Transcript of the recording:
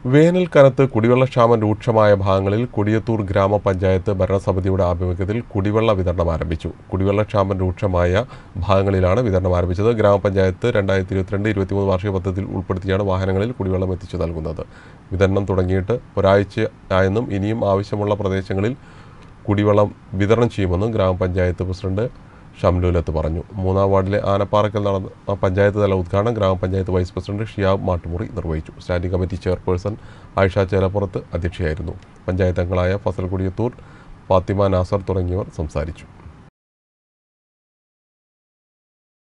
വേനൽ കനത്ത് കുടിവെള്ളക്ഷാമം രൂക്ഷമായ ഭാഗങ്ങളിൽ കൊടിയത്തൂർ ഗ്രാമപഞ്ചായത്ത് ഭരണസമിതിയുടെ ആഭിമുഖ്യത്തിൽ കുടിവെള്ള വിതരണം ആരംഭിച്ചു കുടിവെള്ളക്ഷാമം രൂക്ഷമായ ഭാഗങ്ങളിലാണ് വിതരണം ആരംഭിച്ചത് ഗ്രാമപഞ്ചായത്ത് രണ്ടായിരത്തി ഇരുപത്തിരണ്ട് ഇരുപത്തിമൂന്ന് വാർഷിക പദ്ധതിയിൽ ഉൾപ്പെടുത്തിയാണ് വാഹനങ്ങളിൽ കുടിവെള്ളം എത്തിച്ചു നൽകുന്നത് വിതരണം തുടങ്ങിയിട്ട് ഒരാഴ്ചയായെന്നും ഇനിയും ആവശ്യമുള്ള പ്രദേശങ്ങളിൽ കുടിവെള്ളം വിതരണം ചെയ്യുമെന്നും ഗ്രാമപഞ്ചായത്ത് പ്രസിഡന്റ് ഷംലുലത്ത് പറഞ്ഞു മൂന്നാം വാർഡിലെ ആനപ്പാറക്കൽ നടന്ന പഞ്ചായത്ത് തല ഉദ്ഘാടനം ഗ്രാമപഞ്ചായത്ത് വൈസ് പ്രസിഡന്റ് ഷിയാബ് മാട്ടുമുറി നിർവഹിച്ചു standing committee chairperson Ayisha Chelappurath അധ്യക്ഷയായിരുന്നു പഞ്ചായത്ത് അംഗങ്ങളായ ഫസൽ കൊടിയത്തൂർ ഫാത്തിമ നാസർ തുടങ്ങിയവർ സംസാരിച്ചു